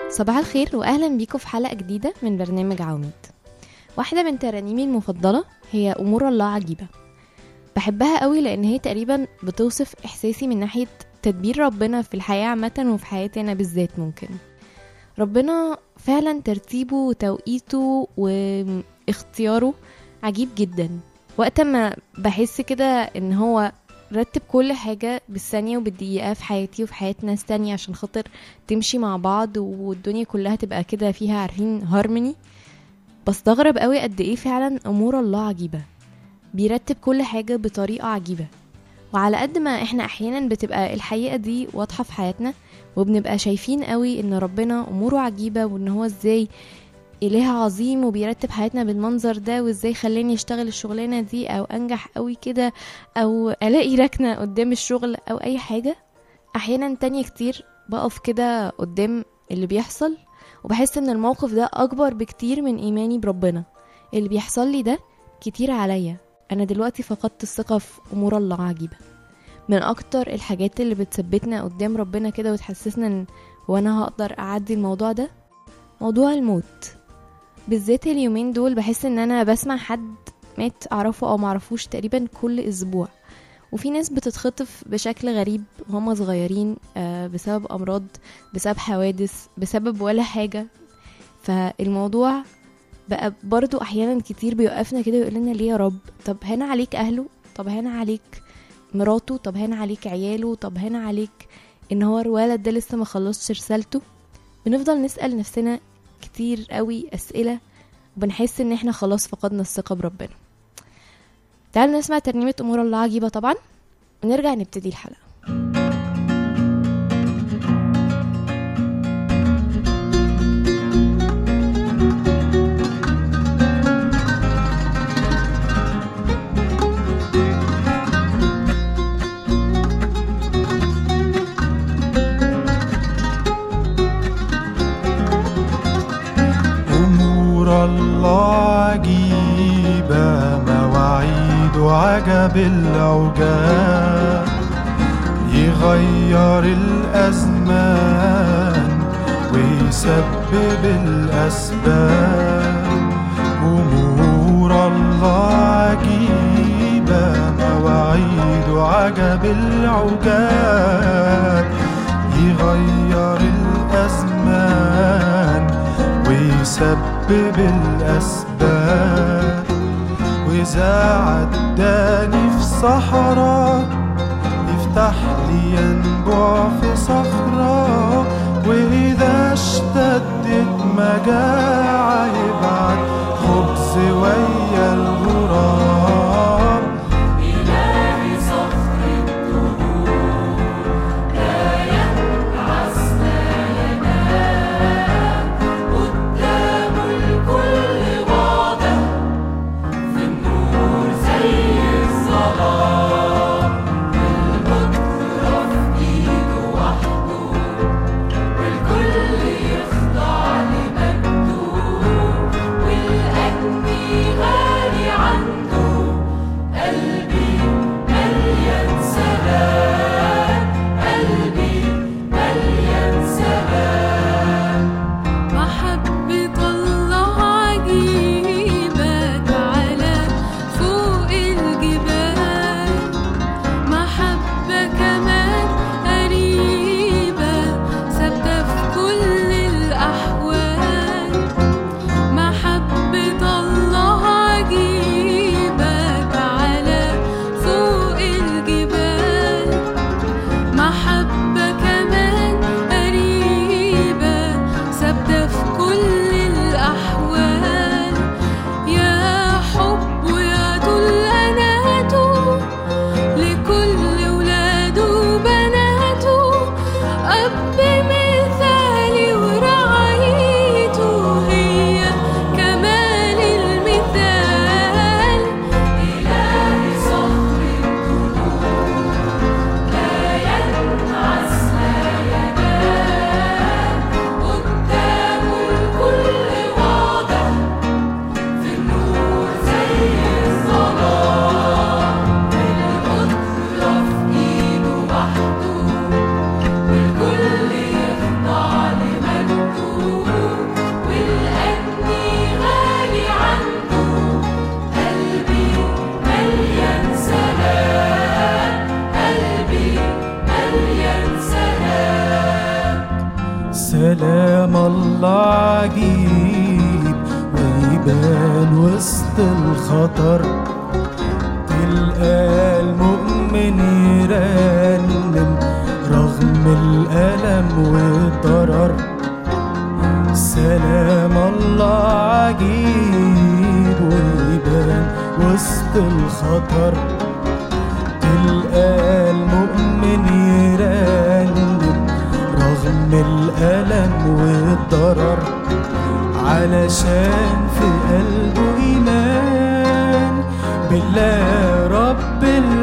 صباح الخير واهلا بيكم في حلقه جديده من برنامج عواميد واحده من ترانيمي المفضله هي امور الله عجيبه بحبها قوي لان هي تقريبا بتوصف احساسي من ناحيه تدبير ربنا في الحياه عامه وفي حياتي انا بالذات ممكن ربنا فعلا ترتيبه وتوقيته واختياره عجيب جدا وقت ما بحس كده ان هو رتب كل حاجة بالثانية وبالدقيقة في حياتي وفي حياة ناس تانية عشان خاطر تمشي مع بعض والدنيا كلها تبقى كده فيها عارفين هارموني بستغرب قوي قد ايه فعلا امور الله عجيبة بيرتب كل حاجة بطريقة عجيبة وعلى قد ما احنا احيانا بتبقى الحقيقة دي واضحة في حياتنا وبنبقى شايفين قوي ان ربنا اموره عجيبة وان هو ازاي إله عظيم وبيرتب حياتنا بالمنظر ده وازاي خلاني اشتغل الشغلانة دي او انجح قوي كده او الاقي ركنة قدام الشغل او اي حاجة احيانا تانية كتير بقف كده قدام اللي بيحصل وبحس ان الموقف ده اكبر بكتير من ايماني بربنا اللي بيحصل لي ده كتير عليا انا دلوقتي فقدت الثقة في امور الله عجيبة من اكتر الحاجات اللي بتثبتنا قدام ربنا كده وتحسسنا ان هو انا هقدر اعدي الموضوع ده موضوع الموت بالذات اليومين دول بحس ان انا بسمع حد مات اعرفه او معرفوش تقريبا كل اسبوع وفي ناس بتتخطف بشكل غريب وهم صغيرين آه، بسبب امراض بسبب حوادث بسبب ولا حاجة فالموضوع بقى برضو احيانا كتير بيوقفنا كده ويقول لنا ليه يا رب طب هنا عليك اهله طب هنا عليك مراته طب هنا عليك عياله طب هنا عليك ان هو الولد ده لسه ما خلصش رسالته بنفضل نسأل نفسنا كتير قوي أسئلة وبنحس إن إحنا خلاص فقدنا الثقة بربنا تعالوا نسمع ترنيمة أمور الله عجيبة طبعا ونرجع نبتدي الحلقة أمور الله عجيبة مواعيد عجب العجاب يغير الأزمان ويسبب الأسباب أمور الله عجيبة مواعيد عجب العجاب يغير الأزمان ويسبب الأسباب وإذا عداني في صحراء يفتح لي ينبوع في صخرة وإذا اشتدت مجاعة يبعت خبز ويا الغراب الله عجيب ويبان وسط الخطر تلقى المؤمن يرنم رغم الألم والضرر سلام الله عجيب ويبان وسط الخطر تلقى المؤمن يرنم رغم الألم والضرر علشان في قلبه إيمان بالله رب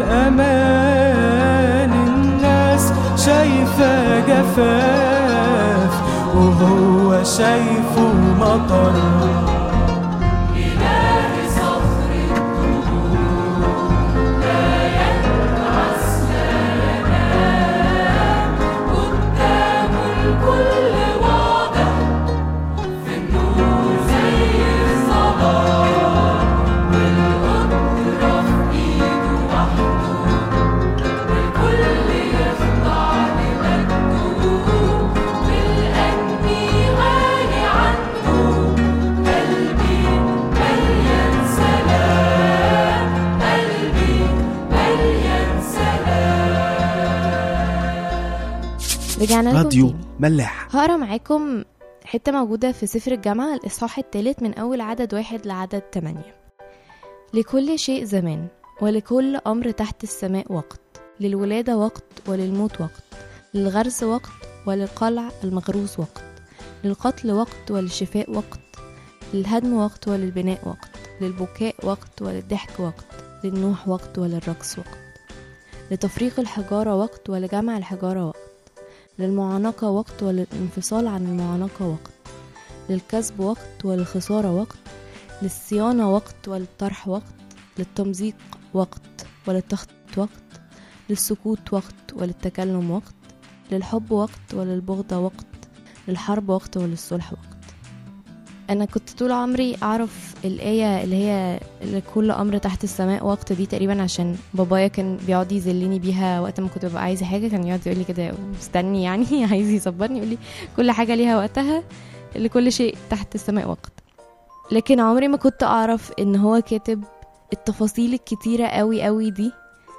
الأمان الناس شايفة جفاف وهو شايفه مطر رجعنا لكم راديو تاني ملاح هقرا معاكم حتة موجودة في سفر الجامعة الإصحاح الثالث من أول عدد واحد لعدد تمانية لكل شيء زمان ولكل أمر تحت السماء وقت للولادة وقت وللموت وقت للغرس وقت وللقلع المغروس وقت للقتل وقت وللشفاء وقت للهدم وقت وللبناء وقت للبكاء وقت وللضحك وقت للنوح وقت وللرقص وقت لتفريق الحجارة وقت ولجمع الحجارة وقت للمعانقة وقت وللانفصال عن المعانقة وقت للكسب وقت وللخسارة وقت للصيانة وقت وللطرح وقت للتمزيق وقت وللتخطيط وقت للسكوت وقت وللتكلم وقت للحب وقت وللبغضة وقت للحرب وقت وللصلح وقت أنا كنت طول عمري أعرف الآية اللي هي لكل أمر تحت السماء وقت دي تقريبا عشان بابايا كان بيقعد يذلني بيها وقت ما كنت ببقى عايزة حاجة كان يقعد يقول لي كده مستني يعني عايز يصبرني يقول لي كل حاجة ليها وقتها لكل شيء تحت السماء وقت لكن عمري ما كنت أعرف إن هو كاتب التفاصيل الكتيرة قوي قوي دي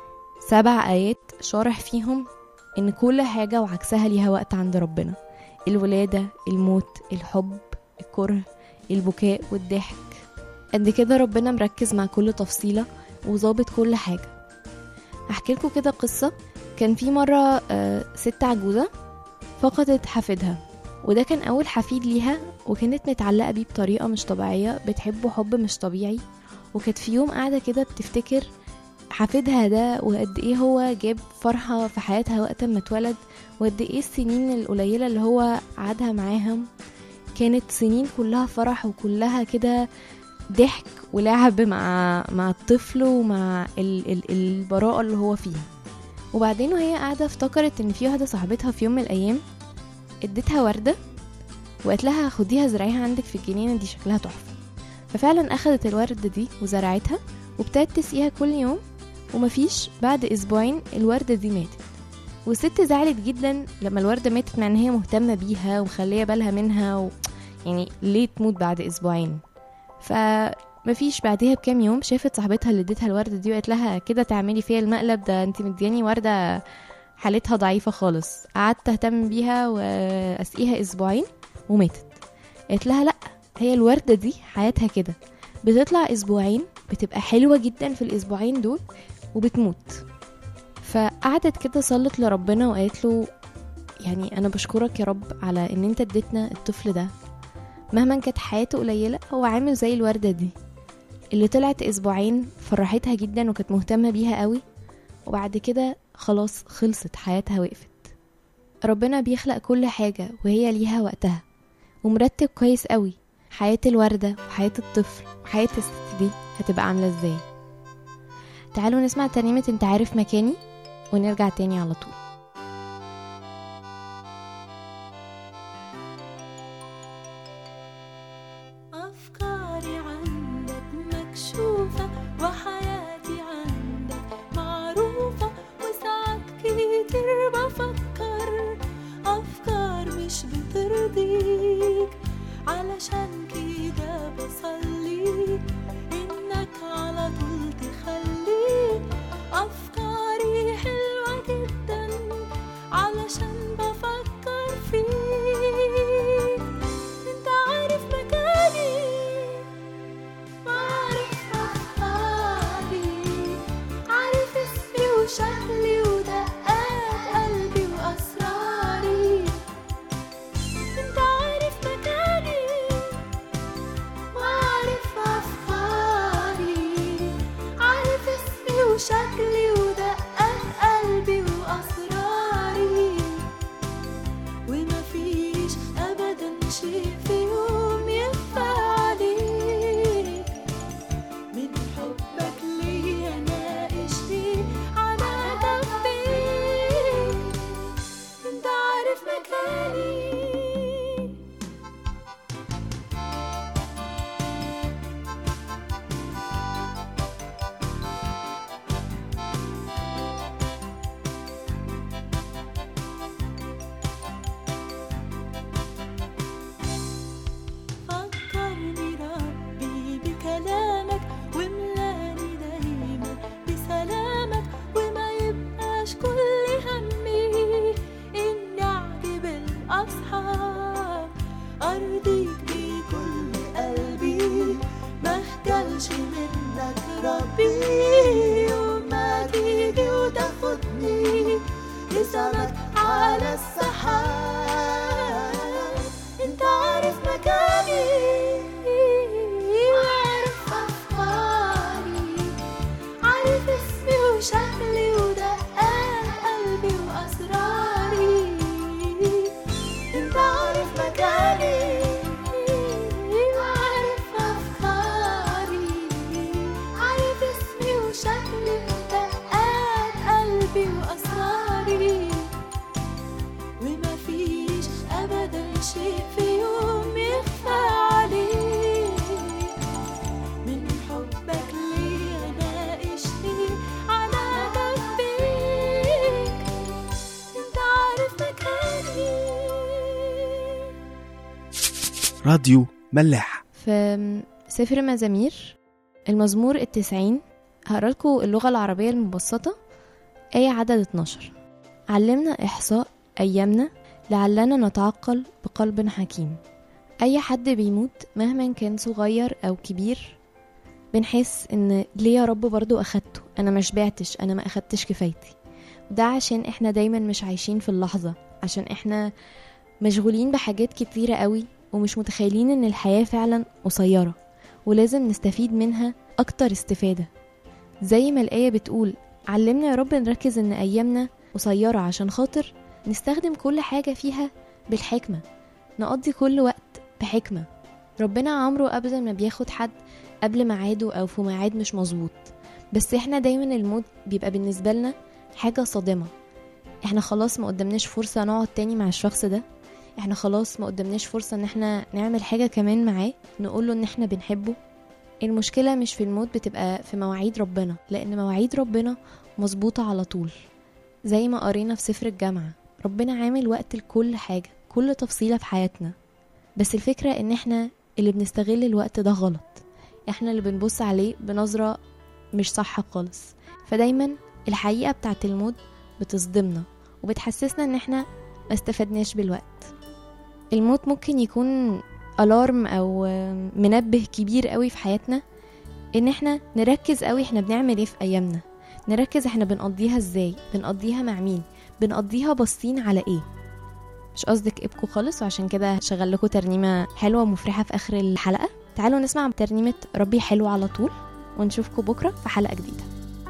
سبع آيات شارح فيهم إن كل حاجة وعكسها ليها وقت عند ربنا الولادة الموت الحب الكره البكاء والضحك قد كده ربنا مركز مع كل تفصيلة وظابط كل حاجة أحكي لكم كده قصة كان في مرة آه، ست عجوزة فقدت حفيدها وده كان أول حفيد ليها وكانت متعلقة بيه بطريقة مش طبيعية بتحبه حب مش طبيعي وكانت في يوم قاعدة كده بتفتكر حفيدها ده وقد ايه هو جاب فرحة في حياتها وقت ما اتولد وقد ايه السنين القليلة اللي هو قعدها معاهم كانت سنين كلها فرح وكلها كده ضحك ولعب مع مع الطفل ومع ال ال البراءة اللي هو فيها وبعدين وهي قاعدة افتكرت ان في واحدة صاحبتها في يوم من الايام اديتها وردة وقالت لها خديها زرعيها عندك في الجنينة دي شكلها تحفة ففعلا اخدت الوردة دي وزرعتها وابتدت تسقيها كل يوم ومفيش بعد اسبوعين الوردة دي ماتت والست زعلت جدا لما الوردة ماتت مع ان هي مهتمة بيها ومخلية بالها منها و... يعني ليه تموت بعد اسبوعين فمفيش بعدها بكام يوم شافت صاحبتها اللي اديتها الوردة دي وقالت لها كده تعملي فيها المقلب ده انت مدياني وردة حالتها ضعيفة خالص قعدت اهتم بيها واسقيها اسبوعين وماتت قالت لها لا هي الوردة دي حياتها كده بتطلع اسبوعين بتبقى حلوة جدا في الاسبوعين دول وبتموت فقعدت كده صلت لربنا وقالت له يعني انا بشكرك يا رب على ان انت اديتنا الطفل ده مهما كانت حياته قليلة هو عامل زي الوردة دي اللي طلعت اسبوعين فرحتها جدا وكانت مهتمة بيها قوي وبعد كده خلاص خلصت حياتها وقفت ربنا بيخلق كل حاجة وهي ليها وقتها ومرتب كويس قوي حياة الوردة وحياة الطفل وحياة الست دي هتبقى عاملة ازاي تعالوا نسمع ترنيمة انت عارف مكاني ونرجع تاني على طول أفكاري عندك مكشوفة وحياتي عندك معروفة وساعات كتير بفكر أفكار مش بترضيك تزعلش منك ربي يوم ما تيجي وتاخدني لسمك على السحاب انت عارف مكاني وعارف افكاري عارف اسمي وشكلي ودقات قلبي واسراري انت عارف مكاني وعارف افكاري عارف اسمي وشكلي ودقات قلبي واسراري وما فيش ابدا شيء في يوم يخفى عليك من حبك ليا ناقشني على جنبيك انت عارف مكاني راديو ملاح في سفر مزامير المزمور التسعين هقرا لكم اللغة العربية المبسطة آية عدد 12 علمنا إحصاء أيامنا لعلنا نتعقل بقلب حكيم أي حد بيموت مهما كان صغير أو كبير بنحس إن ليه يا رب برضو أخدته أنا ما شبعتش أنا ما أخدتش كفايتي وده عشان إحنا دايما مش عايشين في اللحظة عشان إحنا مشغولين بحاجات كتيرة قوي ومش متخيلين إن الحياة فعلا قصيرة ولازم نستفيد منها أكتر استفادة زي ما الآية بتقول علمنا يا رب نركز إن أيامنا قصيرة عشان خاطر نستخدم كل حاجة فيها بالحكمة نقضي كل وقت بحكمة ربنا عمره أبدا ما بياخد حد قبل ميعاده أو في ميعاد مش مظبوط بس احنا دايما الموت بيبقى بالنسبة لنا حاجة صادمة احنا خلاص ما قدمناش فرصة نقعد تاني مع الشخص ده احنا خلاص ما قدمناش فرصة ان احنا نعمل حاجة كمان معاه نقوله ان احنا بنحبه المشكلة مش في الموت بتبقى في مواعيد ربنا لان مواعيد ربنا مظبوطة على طول زي ما قرينا في سفر الجامعة ربنا عامل وقت لكل حاجة كل تفصيلة في حياتنا بس الفكرة ان احنا اللي بنستغل الوقت ده غلط احنا اللي بنبص عليه بنظرة مش صح خالص فدايما الحقيقة بتاعت الموت بتصدمنا وبتحسسنا ان احنا ما استفدناش بالوقت الموت ممكن يكون الارم او منبه كبير قوي في حياتنا ان احنا نركز قوي احنا بنعمل ايه في ايامنا نركز احنا بنقضيها ازاي بنقضيها مع مين بنقضيها باصين على ايه مش قصدك ابكوا خالص وعشان كده هشغل لكم ترنيمه حلوه ومفرحه في اخر الحلقه تعالوا نسمع ترنيمه ربي حلو على طول ونشوفكم بكره في حلقه جديده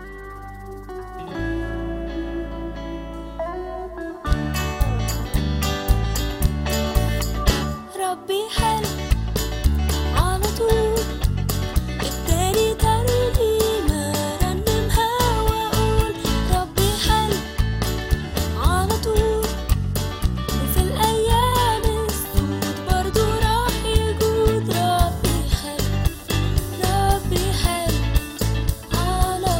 ربي حلو على طول اداني ترنيمة رنمها واقول ربي حلو على طول وفي الايام السود برضو راح يجود ربي حلو ربي حلو على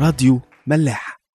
راديو ملاح